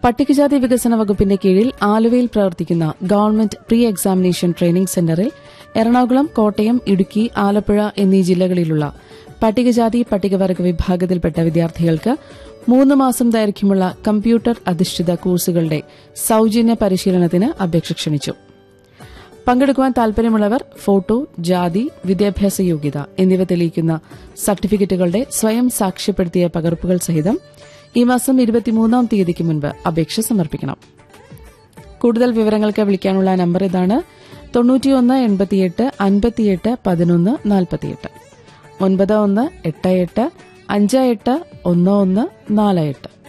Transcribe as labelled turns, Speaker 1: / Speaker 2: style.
Speaker 1: പട്ടികജാതി വികസന വകുപ്പിന്റെ കീഴിൽ ആലുവയിൽ പ്രവർത്തിക്കുന്ന ഗവൺമെന്റ് പ്രീ എക്സാമിനേഷൻ ട്രെയിനിംഗ് സെന്ററിൽ എറണാകുളം കോട്ടയം ഇടുക്കി ആലപ്പുഴ എന്നീ ജില്ലകളിലുള്ള പട്ടികജാതി പട്ടികവർഗ വിഭാഗത്തിൽപ്പെട്ട വിദ്യാർത്ഥികൾക്ക് മൂന്ന് മാസം ദൈർഘ്യമുള്ള കമ്പ്യൂട്ടർ അധിഷ്ഠിത കോഴ്സുകളുടെ സൌജന്യ പരിശീലനത്തിന് അപേക്ഷ ക്ഷണിച്ചു പങ്കെടുക്കുവാൻ താൽപര്യമുള്ളവർ ഫോട്ടോ ജാതി വിദ്യാഭ്യാസ യോഗ്യത എന്നിവ തെളിയിക്കുന്ന സർട്ടിഫിക്കറ്റുകളുടെ സ്വയം സാക്ഷ്യപ്പെടുത്തിയ പകർപ്പുകൾ സഹിതം ഈ മാസം ഇരുപത്തിമൂന്നാം തീയതിക്ക് മുൻപ് അപേക്ഷ സമർപ്പിക്കണം കൂടുതൽ വിവരങ്ങൾക്ക് വിളിക്കാനുള്ള നമ്പർ ഇതാണ് തൊണ്ണൂറ്റിയൊന്ന് എൺപത്തിയെട്ട് അൻപത്തിയെട്ട് പതിനൊന്ന് നാൽപ്പത്തിയെട്ട് ഒൻപത് ഒന്ന് എട്ട് എട്ട് അഞ്ച് എട്ട് ഒന്ന് ഒന്ന് നാല് എട്ട്